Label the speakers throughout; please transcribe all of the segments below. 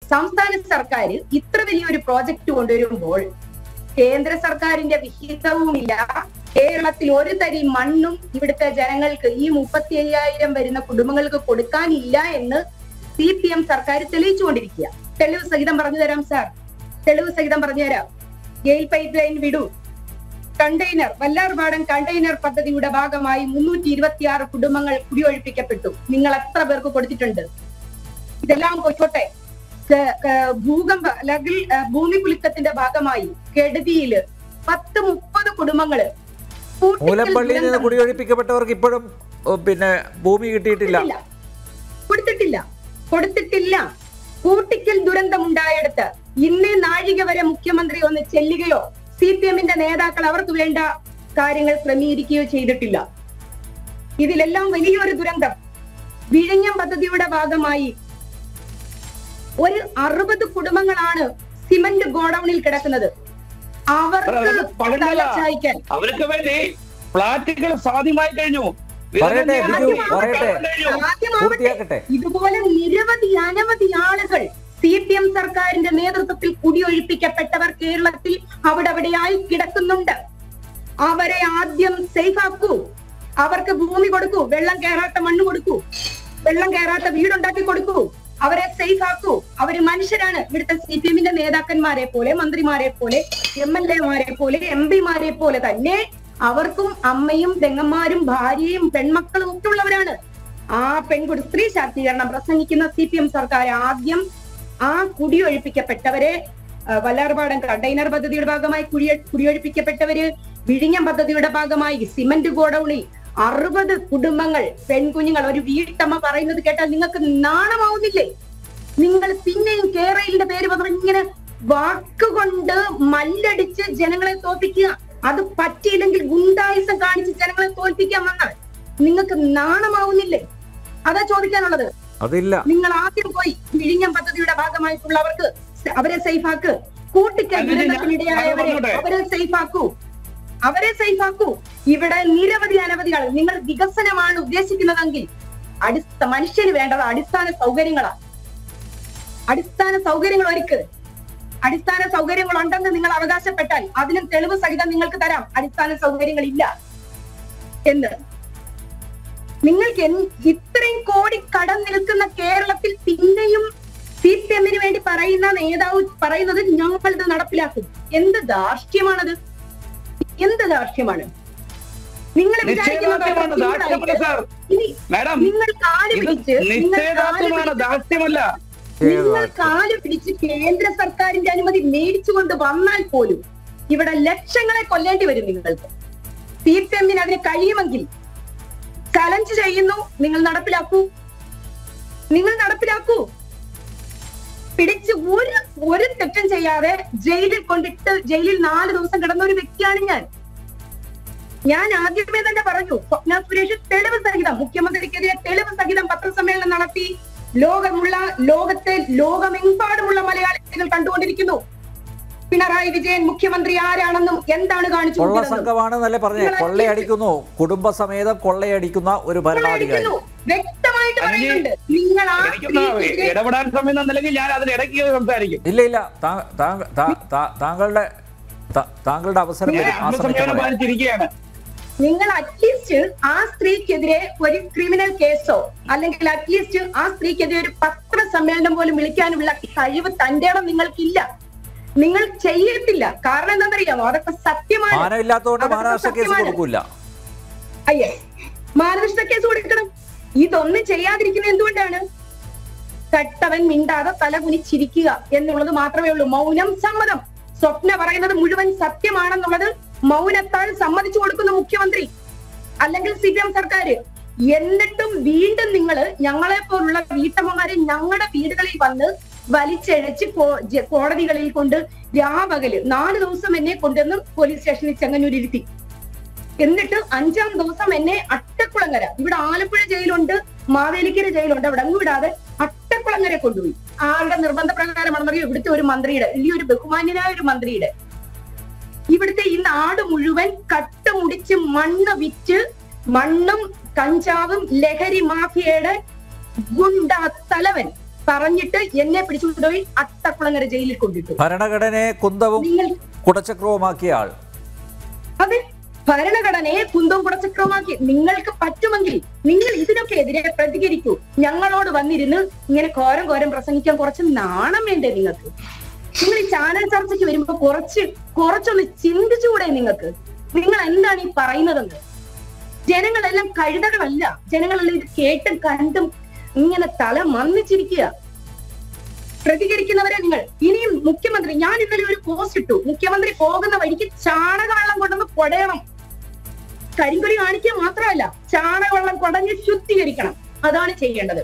Speaker 1: സംസ്ഥാന സർക്കാർ ഇത്ര വലിയൊരു പ്രോജക്റ്റ് കൊണ്ടുവരുമ്പോൾ കേന്ദ്ര സർക്കാരിന്റെ വിഹിതവുമില്ല കേരളത്തിൽ ഒരു തരി മണ്ണും ഇവിടുത്തെ ജനങ്ങൾക്ക് ഈ മുപ്പത്തി അയ്യായിരം വരുന്ന കുടുംബങ്ങൾക്ക് കൊടുക്കാനില്ല എന്ന് സി പി എം സർക്കാർ തെളിയിച്ചുകൊണ്ടിരിക്കുക തെളിവ് സഹിതം പറഞ്ഞു തരാം സാർ തെളിവ് സഹിതം പറഞ്ഞു തരാം ഗെയിൽ പൈപ്പ് ലൈൻ വിടൂ കണ്ടെയ്നർ വല്ലാർപാടം കണ്ടെയ്നർ പദ്ധതിയുടെ ഭാഗമായി മുന്നൂറ്റി ഇരുപത്തിയാറ് കുടുംബങ്ങൾ കുടിയൊഴിപ്പിക്കപ്പെട്ടു നിങ്ങൾ എത്ര പേർക്ക് കൊടുത്തിട്ടുണ്ട് ഇതെല്ലാം പോയിക്കോട്ടെ ക- ക- ഭൂകമ്പ അല്ലെങ്കിൽ ഏഹ്, ഭൂമി കുലുക്കത്തിന്റെ ഭാഗമായി കെടുതിയില് പത്ത് മുപ്പത് കുടുംബങ്ങള് കൂട്ടിക്കൽ
Speaker 2: മൂലപ്പള്ളിയിൽ നിന്ന്
Speaker 1: ദുരന്തം
Speaker 2: കുടിയൊഴിപ്പിക്കപ്പെട്ടവർക്ക് ഇപ്പോഴും ഓ, പിന്നെ ഭൂമി കിട്ടിയിട്ടില്ല
Speaker 1: കൊടുത്തിട്ടില്ല. കൊടുത്തിട്ടില്ല കൊടുത്തിട്ടില്ല കൂട്ടിക്കൽ ദുരന്തം ഉണ്ടായെടുത്ത് ഇന്നേ നാഴിക വരെ മുഖ്യമന്ത്രി ഒന്ന് ചെല്ലുകയോ സി പി എമ്മിന്റെ നേതാക്കൾ അവർക്ക് വേണ്ട കാര്യങ്ങൾ ക്രമീകരിക്കുകയോ ചെയ്തിട്ടില്ല ഇതിലെല്ലാം വലിയൊരു ദുരന്തം വിഴിഞ്ഞം പദ്ധതിയുടെ ഭാഗമായി ഒരു അറുപത് കുടുംബങ്ങളാണ് സിമന്റ് ഗോഡൌണിൽ കിടക്കുന്നത് അവർക്ക്
Speaker 3: അത് പഴങ്കഥ.
Speaker 1: തലചായ്ക്കാൻ
Speaker 3: അവർക്ക് വേണ്ടി ഫ്ലാറ്റുകൾ സാധ്യമായി കഴിഞ്ഞു
Speaker 2: പറയട്ടെ, ബിജു,
Speaker 3: വിരലിൽ
Speaker 2: പറയട്ടെ.
Speaker 3: കഴിഞ്ഞു.
Speaker 1: ആദ്യമാവട്ടെ
Speaker 2: പൂർത്തിയാക്കട്ടെ
Speaker 1: ഇതുപോലെ നിരവധി അനവധി ആളുകൾ സി പി എം സർക്കാരിന്റെ നേതൃത്വത്തിൽ കുടിയൊഴിപ്പിക്കപ്പെട്ടവർ കേരളത്തിൽ അവിടെ അവിടെയായി കിടക്കുന്നുണ്ട് അവരെ ആദ്യം സേഫ് ആക്കൂ അവർക്ക് ഭൂമി കൊടുക്കൂ വെള്ളം കയറാത്ത മണ്ണ് കൊടുക്കൂ വെള്ളം കയറാത്ത വീടുണ്ടാക്കി കൊടുക്കൂ അവരെ സേഫ് ആക്കൂ അവര് മനുഷ്യരാണ് ഇവിടുത്തെ സി പി എമ്മിന്റെ നേതാക്കന്മാരെ പോലെ മന്ത്രിമാരെ പോലെ എം എൽ എമാരെ പോലെ എം പിമാരെ പോലെ തന്നെ അവർക്കും അമ്മയും പെങ്ങന്മാരും ഭാര്യയും പെൺമക്കളും ഒക്കെ ഉള്ളവരാണ് ആ പെൺകുടി സ്ത്രീ ശാക്തീകരണം പ്രസംഗിക്കുന്ന സി പി എം സർക്കാർ ആദ്യം ആ കുടിയൊഴിപ്പിക്കപ്പെട്ടവരെ ആ, വല്ലാർപാടം കണ്ടെയ്നർ പദ്ധതിയുടെ ഭാഗമായി കുടിയ കുടിയൊഴിപ്പിക്കപ്പെട്ടവര് വിഴിഞ്ഞം പദ്ധതിയുടെ ഭാഗമായി സിമന്റ് ഗോഡൌണിൽ അറുപത് കുടുംബങ്ങൾ പെൺകുഞ്ഞുങ്ങൾ ഒരു വീട്ടമ്മ പറയുന്നത് കേട്ടാൽ നിങ്ങൾക്ക് നാണമാവുന്നില്ലേ നിങ്ങൾ പിന്നെയും കേരളയിലിന്റെ പേര് പറഞ്ഞ് ഇങ്ങനെ വാക്കുകൊണ്ട് മല്ലടിച്ച് ജനങ്ങളെ തോൽപ്പിക്കുക അത് പറ്റിയില്ലെങ്കിൽ ഗുണ്ടായുസം കാണിച്ച് ജനങ്ങളെ തോൽപ്പിക്കാൻ വന്നാൽ നിങ്ങൾക്ക് നാണമാവുന്നില്ലേ അതാ ചോദിക്കാനുള്ളത്
Speaker 2: അതില്ല
Speaker 1: നിങ്ങൾ ആദ്യം പോയി വിഴിഞ്ഞം പദ്ധതിയുടെ ഭാഗമായിട്ടുള്ളവർക്ക് സ- അവരെ സേഫ് ആക്ക് കൂട്ടിക്കൽ
Speaker 3: അങ്ങനെ ഞാൻ-
Speaker 1: ദുരന്തത്തിനിടയായവരെ
Speaker 3: ഞാൻ പറഞ്ഞോട്ടെ?
Speaker 1: അവരെ സേഫ് ആക്കൂ അവരെ സേഫ് ആക്കൂ ഇവിടെ നിരവധി അനവധി ആളുകൾ നിങ്ങൾ വികസനമാണ് ഉദ്ദേശിക്കുന്നതെങ്കിൽ അടിസ്ഥ മനുഷ്യന് വേണ്ടത് അടിസ്ഥാന സൗകര്യങ്ങളാണ് അടിസ്ഥാന സൗകര്യങ്ങൾ ഒരുക്ക് അടിസ്ഥാന സൗകര്യങ്ങൾ ഉണ്ടെന്ന് നിങ്ങൾ അവകാശപ്പെട്ടാൽ അതിനും തെളിവ് സഹിതം നിങ്ങൾക്ക് തരാം അടിസ്ഥാന സൗകര്യങ്ങൾ ഇല്ല എന്ന് നിങ്ങൾക്ക് എൻ- ഇത്രയും കോടി കടം നിൽക്കുന്ന കേരളത്തിൽ പിന്നെയും സി പി എമ്മിന് വേണ്ടി പറയുന്ന നേതാവ് പറയുന്നത് ഞങ്ങൾ ഇത് നടപ്പിലാക്കും എന്ത് ധാർഷ്ട്യമാണത് എന്ത് ധാർഷ്ട്യമാണ് നിങ്ങൾ
Speaker 3: നിശ്ചയദാർഢ്യമാണ് ദാർഢ്യമല്ല സാർ
Speaker 1: ഇനി
Speaker 3: മാഡം
Speaker 1: നിങ്ങൾ കാല്
Speaker 3: ഇത്
Speaker 1: പിടിച്ച് നിങ്ങൾ കാല്
Speaker 3: നിശ്ചയദാർഢ്യമാണ്
Speaker 1: പിടിച്ച്
Speaker 3: ദാർഢ്യമല്ല
Speaker 1: നിങ്ങൾ കാല് പിടിച്ച് കേന്ദ്ര സർക്കാരിന്റെ അനുമതി മേടിച്ചുകൊണ്ട് വന്നാൽ പോലും ഇവിടെ ലക്ഷങ്ങളെ കൊല്ലേണ്ടി വരും നിങ്ങൾക്ക് സി പി എമ്മിന് അതിന് കഴിയുമെങ്കിൽ ചലഞ്ച് ചെയ്യുന്നു നിങ്ങൾ നടപ്പിലാക്കൂ നിങ്ങൾ നടപ്പിലാക്കൂ പിടിച്ച് ഒരു ഒരു തെറ്റും ചെയ്യാതെ ജയിലിൽ കൊണ്ടിട്ട് ജയിലിൽ നാല് ദിവസം കിടന്ന ഒരു വ്യക്തിയാണ് ഞാൻ ഞാൻ ആദ്യമേ തന്നെ പറഞ്ഞു സ്വപ്ന സുരേഷ് തെളിവ് സഹിതം മുഖ്യമന്ത്രിക്കെതിരെ തെളിവ് സഹിതം പത്രസമ്മേളനം നടത്തി ലോകമുള്ള ലോകത്തെ ലോകമെമ്പാടുമുള്ള മലയാളികൾ കണ്ടുകൊണ്ടിരിക്കുന്നു പിണറായി വിജയൻ മുഖ്യമന്ത്രി ആരാണെന്നും എന്താണ് കാണിച്ചു
Speaker 2: കൊള്ള
Speaker 1: കൊടുക്കുന്നതെന്നും
Speaker 2: സംഘമാണെന്നല്ലേ പറഞ്ഞേ
Speaker 1: നിങ്ങൾ
Speaker 2: കൊള്ളയടിക്കുന്നു കുടുംബസമേതം കൊള്ളയടിക്കുന്ന ഒരു ഭരണാധികാരി
Speaker 1: കൊള്ളയടിക്കുന്നു. വ്യക്തമായിട്ട്
Speaker 3: അല്ലെങ്കിൽ
Speaker 1: പറയുന്നുണ്ട് നിങ്ങൾ ആ
Speaker 3: എനിക്കൊന്ന്
Speaker 1: സ്ത്രീക്കെതിരെ
Speaker 3: ഇടപെടാൻ സമയം തന്നില്ലെങ്കിൽ ഞാൻ അതിന് ഇടയ്ക്ക് സംസാരിക്കും
Speaker 2: ഇല്ല ഇല്ല താ- താങ്ക- താ- താ- താങ്കളുടെ താ- താങ്കളുടെ അവസരം
Speaker 3: ഞാൻ
Speaker 2: വരും ആ സമയത്ത്
Speaker 3: ആത്മസംയമനം
Speaker 2: പറയാം.
Speaker 3: പാലിച്ചിരിക്കുകയാണ്
Speaker 1: നിങ്ങൾ അറ്റ്ലീസ്റ്റ് ആ സ്ത്രീക്കെതിരെ ഒരു ക്രിമിനൽ കേസോ അല്ലെങ്കിൽ അറ്റ്ലീസ്റ്റ് ആ സ്ത്രീക്കെതിരെ ഒരു പത്രസമ്മേളനം പോലും വിളിക്കാനുള്ള കഴിവ് തന്റെ ഇടം നിങ്ങൾക്കില്ല നിങ്ങൾ ചെയ്യത്തില്ല കാരണം എന്താണെന്നറിയാമോ അതൊക്കെ സത്യമാണ്
Speaker 2: മാനമില്ലാത്തതുകൊണ്ട്
Speaker 1: അതൊക്കെ
Speaker 2: മഹാരാഷ്ട്ര കേസ്
Speaker 1: സത്യമാണ്.
Speaker 2: കൊടുക്കൂല
Speaker 1: അയ്യേ മാനനഷ്ട കേസ് കൊടുക്കണം ഇതൊന്നും ചെയ്യാതിരിക്കുന്നത് എന്തുകൊണ്ടാണ് കട്ടവൻ മിണ്ടാതെ തല കുനിച്ചിരിക്കുക എന്നുള്ളത് മാത്രമേ ഉള്ളൂ മൗനം സമ്മതം സ്വപ്ന പറയുന്നത് മുഴുവൻ സത്യമാണെന്നുള്ളത് മൗനത്താൽ സമ്മതിച്ചു കൊടുക്കുന്ന മുഖ്യമന്ത്രി അല്ലെങ്കിൽ സി പി എം സർക്കാർ എന്നിട്ടും വീണ്ടും നിങ്ങൾ ഞങ്ങളെ പോലുള്ള വീട്ടമ്മമാരെ ഞങ്ങളുടെ വീടുകളിൽ വന്ന് വലിച്ചഴച്ച് കോ- ജ- കോടതികളിൽ കൊണ്ട് രാപകല് നാല് ദിവസം എന്നെ കൊണ്ടുവന്ന് പോലീസ് സ്റ്റേഷനിൽ ചെങ്ങന്നൂരിരുത്തി എന്നിട്ട് അഞ്ചാം ദിവസം എന്നെ അട്ടക്കുളങ്ങര ഇവിടെ ആലപ്പുഴ ജയിലുണ്ട് മാവേലിക്കര ജയിലുണ്ട് അവിടെ അങ്ങ് വിടാതെ അട്ടക്കുളങ്ങര കൊണ്ടുപോയി ആളുടെ നിർബന്ധ പ്രകാരമാണെന്നറിയോ ഇവിടുത്തെ ഒരു മന്ത്രിയുടെ ഈ ഒരു ബഹുമാന്യനായ ഒരു മന്ത്രിയുടെ ഇവിടുത്തെ ഈ നാട് മുഴുവൻ കട്ടുമുടിച്ച് മണ്ണ് വിറ്റ് മണ്ണും കഞ്ചാവും ലഹരി മാഫിയയുടെ ഗുണ്ട തലവൻ പറഞ്ഞിട്ട് എന്നെ പിടിച്ചുകൊണ്ടുപോയി അട്ടക്കുളങ്ങര ജയിലിൽ കൊണ്ടിട്ടു
Speaker 2: ഭരണഘടനയെ കുന്തവും
Speaker 1: നിങ്ങൾ
Speaker 2: കുടച്ചക്രവുമാക്കിയ ആൾ
Speaker 1: അതെ ഭരണഘടനയെ കുന്തവും കുടച്ചക്രമാക്കി നിങ്ങൾക്ക് പറ്റുമെങ്കിൽ നിങ്ങൾ ഇതിനൊക്കെ എതിരെ പ്രതികരിക്കൂ ഞങ്ങളോട് വന്നിരുന്ന് ഇങ്ങനെ ഘോരം ഘോരം പ്രസംഗിക്കാൻ കുറച്ച് നാണം വേണ്ടേ നിങ്ങൾക്ക് നിങ്ങൾ ഈ ചാനൽ ചർച്ചയ്ക്ക് വരുമ്പോ കുറച്ച് കുറച്ചൊന്ന് ചിന്തിച്ചുകൂടെ നിങ്ങൾക്ക് നിങ്ങൾ എന്താണ് ഈ പറയുന്നതെന്ന് ജനങ്ങളെല്ലാം കഴുതകളല്ല ജനങ്ങളെല്ലാം ഇത് കേട്ടും കണ്ടും ഇങ്ങനെ തല മന്നിച്ചിരിക്കുക പ്രതികരിക്കുന്നവരെ നിങ്ങൾ ഇനിയും മുഖ്യമന്ത്രി ഞാൻ ഇന്നലെ ഒരു പോസ്റ്റ് ഇട്ടു മുഖ്യമന്ത്രി പോകുന്ന വഴിക്ക് ചാണകവെള്ളം കൊണ്ടൊന്ന് കൊടയണം കരിങ്കൊടി കാണിക്കുക മാത്രമല്ല ചാണകവെള്ളം കൊടഞ്ഞ് ശുദ്ധീകരിക്കണം അതാണ് ചെയ്യേണ്ടത്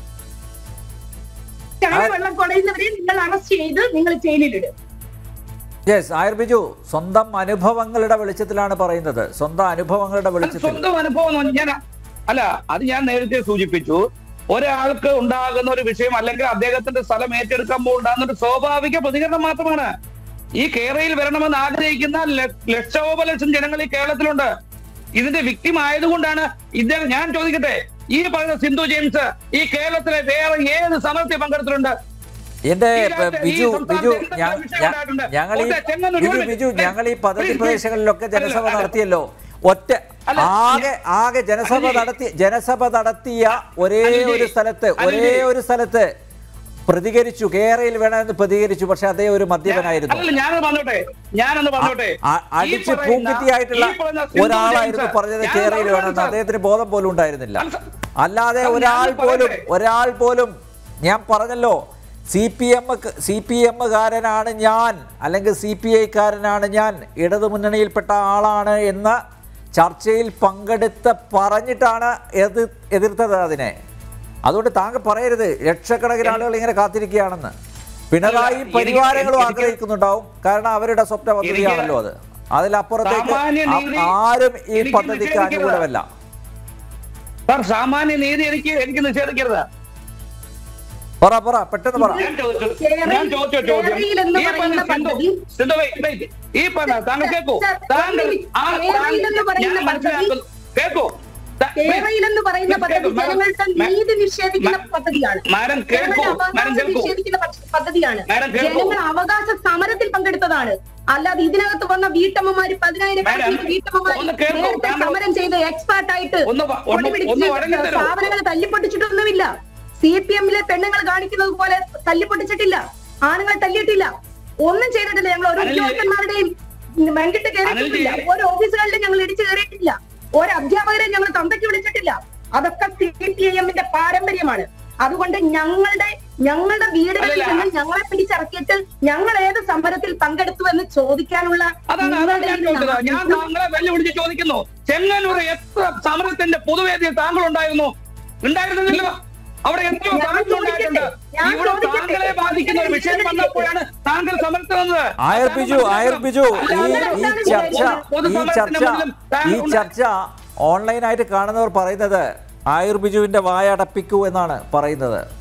Speaker 1: ചാണകവെള്ളം കൊടയുന്നവരെ നിങ്ങൾ അറസ്റ്റ് ചെയ്ത് നിങ്ങൾ ജയിലിലിടും
Speaker 2: യെസ് ആയർ ബിജു സ്വന്തം അനുഭവങ്ങളുടെ വെളിച്ചത്തിലാണ് പറയുന്നത് സ്വന്തം അനുഭവങ്ങളുടെ
Speaker 3: അത്
Speaker 2: വെളിച്ചത്തിൽ
Speaker 3: സ്വന്തം അനുഭവം എന്ന് ഞാൻ അല്ല അത് ഞാൻ നേരത്തെ സൂചിപ്പിച്ചു ഒരാൾക്ക് ഉണ്ടാകുന്ന ഒരു വിഷയം അല്ലെങ്കിൽ അദ്ദേഹത്തിന്റെ സ്ഥലം ഏറ്റെടുക്കുമ്പോൾ ഉണ്ടാകുന്ന ഒരു സ്വാഭാവിക പ്രതികരണം മാത്രമാണ് ഈ കേരളയിൽ വരണമെന്ന് ആഗ്രഹിക്കുന്ന ല- ലക്ഷോപലക്ഷം ജനങ്ങൾ ഈ കേരളത്തിലുണ്ട് ഇതിന്റെ വിക്ടിം ആയതുകൊണ്ടാണ് ഇദ്ദേഹം ഞാൻ ചോദിക്കട്ടെ ഈ പറയുന്ന സിന്ധു ജെയിംസ് ഈ കേരളത്തിലെ വേറെ ഏത് സമരത്തിൽ പങ്കെടുത്തിട്ടുണ്ട്
Speaker 2: എന്റെ
Speaker 3: ഈ രാജ്യത്തെ- ഈ
Speaker 2: ബിജു
Speaker 3: സംസ്ഥാനത്ത്
Speaker 2: ബിജു
Speaker 3: എന്തൊക്കെ
Speaker 2: ഞാ-
Speaker 3: വിഷയം
Speaker 2: ഞാ-
Speaker 3: ഉണ്ടായിട്ടുണ്ട്?
Speaker 2: ഞങ്ങൾ ഈ
Speaker 3: ഒന്ന് ചെങ്ങന്നൂർ
Speaker 2: ബിജു
Speaker 3: ഒരു
Speaker 2: ബിജു
Speaker 3: മിനിറ്റ്.
Speaker 2: ഞങ്ങൾ ഈ പദ്ധതി
Speaker 3: Please, please.
Speaker 2: പ്രദേശങ്ങളിലൊക്കെ
Speaker 3: അല്ല,
Speaker 2: ജനസഭ
Speaker 3: അല്ല.
Speaker 2: നടത്തിയല്ലോ ഒറ്റ
Speaker 3: അല്ല,
Speaker 2: ആകെ ആകെ ജനസഭ
Speaker 3: അനിൽ ജി.
Speaker 2: നടത്തി ജനസഭ നടത്തിയ ഒരേ
Speaker 3: അനിൽ ജി.
Speaker 2: ഒരു സ്ഥലത്ത്
Speaker 3: അനിൽ
Speaker 2: ഒരേ
Speaker 3: ജി.
Speaker 2: ഒരു സ്ഥലത്ത് പ്രതികരിച്ചു കേരളയിൽ വേണമെന്ന് പ്രതികരിച്ചു പക്ഷെ അദ്ദേഹം ഒരു മദ്യപനായിരുന്നു
Speaker 3: അല്ലല്ല ഞാനത് പറഞ്ഞോട്ടെ ഞാനൊന്ന് പറഞ്ഞോട്ടെ
Speaker 2: ആ- അടിച്ച്
Speaker 3: ഈ പറയുന്ന-
Speaker 2: പൂങ്കിത്തിയായിട്ടുള്ള
Speaker 3: ഈ പറയുന്ന സിന്ധു
Speaker 2: ഒരാളായിരുന്നു
Speaker 3: ജെയിംസ്,
Speaker 2: പറഞ്ഞത്
Speaker 3: ഞാൻ
Speaker 2: കേരളയിൽ
Speaker 3: പറഞ്ഞോട്ടെ
Speaker 2: വേണമെന്ന്
Speaker 3: സാർ.
Speaker 2: അദ്ദേഹത്തിന് ബോധം പോലും ഉണ്ടായിരുന്നില്ല
Speaker 3: അല്ല,
Speaker 2: അല്ലാതെ
Speaker 3: ഞാൻ
Speaker 2: ഒരാൾ പോലും
Speaker 3: പറയട്ടെ.
Speaker 2: ഒരാൾ പോലും ഞാൻ പറഞ്ഞല്ലോ C P M C P എമ്മുകാരനാണ് ഞാൻ അല്ലെങ്കിൽ സി പി ഐക്കാരനാണ് ഞാൻ ഇടതു മുന്നണിയിൽപ്പെട്ട ആളാണ് എന്ന ചർച്ചയിൽ പങ്കെടുത്ത് പറഞ്ഞിട്ടാണ് എതിർ എതിർത്തത് അതിനെ അതുകൊണ്ട് താങ്കൾ പറയരുത് ലക്ഷക്കണക്കിന് ആളുകൾ ഇങ്ങനെ കാത്തിരിക്കുകയാണെന്ന് പിണറായി
Speaker 3: എനിക്ക്
Speaker 2: പരിവാരങ്ങളും
Speaker 3: എനിക്ക്
Speaker 2: ആഗ്രഹിക്കുന്നുണ്ടാവും കാരണം അവരുടെ സ്വപ്ന പദ്ധതിയാണല്ലോ അത് അതിലപ്പുറത്തേക്ക്
Speaker 3: സാമാന്യ
Speaker 2: ആ-
Speaker 3: നീതി
Speaker 2: ആരും ഈ
Speaker 3: എനിക്ക്
Speaker 2: പദ്ധതിക്ക്
Speaker 3: നിഷേധിക്കരുത്.
Speaker 2: അനുകൂലമല്ല
Speaker 3: സാർ സാമാന്യ നീതി എനിക്ക് എനിക്ക് നിഷേധിക്കരുത്
Speaker 2: പറ പറ പെട്ടെന്ന് പറ
Speaker 3: ഞാൻ ചോദിച്ചു
Speaker 1: കേരള-
Speaker 3: ഞാൻ ചോദിച്ച ചോദ്യം
Speaker 1: കേരളയിൽ എന്ന്
Speaker 3: ഈ പറഞ്ഞ
Speaker 1: പറയുന്ന
Speaker 3: സിന്ധു
Speaker 1: പദ്ധതി-
Speaker 3: സിന്ധു wait, wait. ഈ പറഞ്ഞ താങ്കൾ കേൾക്കൂ
Speaker 1: സർ,
Speaker 3: താങ്കൾ ആ
Speaker 1: കേരളയിൽ എന്ന് പറയുന്ന
Speaker 3: ഞാൻ
Speaker 1: പദ്ധതി-
Speaker 3: മനസ്സിലാക്കുന്നു കേൾക്കൂ ത-
Speaker 1: കേരളയിൽ എന്ന് പറയുന്ന
Speaker 3: കേൾക്കൂ,
Speaker 1: പദ്ധതി
Speaker 3: മാഡം.
Speaker 1: ജനങ്ങളുടെ
Speaker 3: മാ-
Speaker 1: നീതി നിഷേധിക്കുന്ന
Speaker 3: മാ-
Speaker 1: പദ്ധതിയാണ്
Speaker 3: മാഡം കേൾക്കൂ
Speaker 1: ജനങ്ങളുടെ
Speaker 3: മാഡം
Speaker 1: അവകാശം
Speaker 3: കേൾക്കൂ
Speaker 1: നിഷേധിക്കുന്ന പദ്ധ- പദ്ധതിയാണ്
Speaker 3: മാഡം കേൾക്കൂ.
Speaker 1: ജനങ്ങൾ അവകാശ സമരത്തിൽ പങ്കെടുത്തതാണ് അല്ലാതെ ഇതിനകത്ത് വന്ന വീട്ടമ്മമാര് പതിനായിരക്കണക്കിന്
Speaker 3: മാഡം,
Speaker 1: വീട്ടമ്മമാര്
Speaker 3: ഒന്ന് കേൾക്കൂ.
Speaker 1: നേരത്തെ
Speaker 3: താങ്കൾ-
Speaker 1: സമരം ചെയ്ത് എക്സ്പേർട്ട് ആയിട്ട്
Speaker 3: ഒന്ന് വ- ഒന്ന്
Speaker 1: കൊടിപിടിച്ച്
Speaker 3: ഒന്ന് വഴങ്ങി തരൂ.
Speaker 1: സ്ഥാപനങ്ങൾ തല്ലിപ്പൊട്ടിച്ചിട്ടൊന്നുമില്ല സി പി എമ്മിലെ പെണ്ണുങ്ങൾ കാണിക്കുന്നത് പോലെ തല്ലിപ്പൊട്ടിച്ചിട്ടില്ല ആണുങ്ങൾ തല്ലിയിട്ടില്ല ഒന്നും ചെയ്തിട്ടില്ല ഞങ്ങൾ ഒരു
Speaker 3: അനിൽ ജി-
Speaker 1: ഉദ്യോഗസ്ഥന്മാരുടെയും വെങ്കിട്ട് കയറിയിട്ടില്ല
Speaker 3: അനിൽ ജി-
Speaker 1: ഒരു ഓഫീസുകളിലും ഞങ്ങൾ ഇടിച്ചു കയറിയിട്ടില്ല ഒരു അധ്യാപകരെ ഞങ്ങൾ തന്തയ്ക്ക് വിളിച്ചിട്ടില്ല അതൊക്കെ സി പി ഐ എമ്മിന്റെ പാരമ്പര്യമാണ് അതുകൊണ്ട് ഞങ്ങളുടെ ഞങ്ങളുടെ വീടുകളിൽ
Speaker 3: അല്ലല്ല.
Speaker 1: നിന്ന് ഞങ്ങളെ പിടിച്ചിറക്കിയിട്ട് ഞങ്ങൾ ഏത് സമരത്തിൽ പങ്കെടുത്തു എന്ന് ചോദിക്കാനുള്ള
Speaker 3: അതാണ് അതാണ് ഞാൻ
Speaker 1: നിങ്ങളുടെ
Speaker 3: ചോദിച്ചത് ഞാൻ
Speaker 1: നാട്ടിൽ
Speaker 3: താങ്കളെ വെല്ലുവിളിച്ച് ചോദിക്കുന്നു ചെങ്ങന്നൂർ എത്ര സമരത്തിന്റെ പൊതുവേദിയിൽ താങ്കൾ ഉണ്ടായിരുന്നു ഉണ്ടായിരുന്നില്ലല്ലോ അവിടെ എത്രയോ
Speaker 1: ഞാൻ
Speaker 3: സമരം ഉണ്ടായിട്ടുണ്ട്
Speaker 1: ചോദിക്കട്ടെ? ഞാൻ
Speaker 3: ഇവിടെ
Speaker 1: ചോദിക്കട്ടെ?
Speaker 3: താങ്കളെ ബാധിക്കുന്ന ഒരു വിഷയം വന്നപ്പോഴാണ് താങ്കൾ സമരത്തിൽ വന്നത്
Speaker 2: ആയർ ബിജു ആയർ ബിജു ഈ ഈ ചർച്ച ഈ ചർച്ച ഈ ചർച്ച ഓൺലൈനായിട്ട് കാണുന്നവർ പറയുന്നത് ആയുർ ബിജുവിന്റെ വായ അടപ്പിക്കൂ എന്നാണ് പറയുന്നത്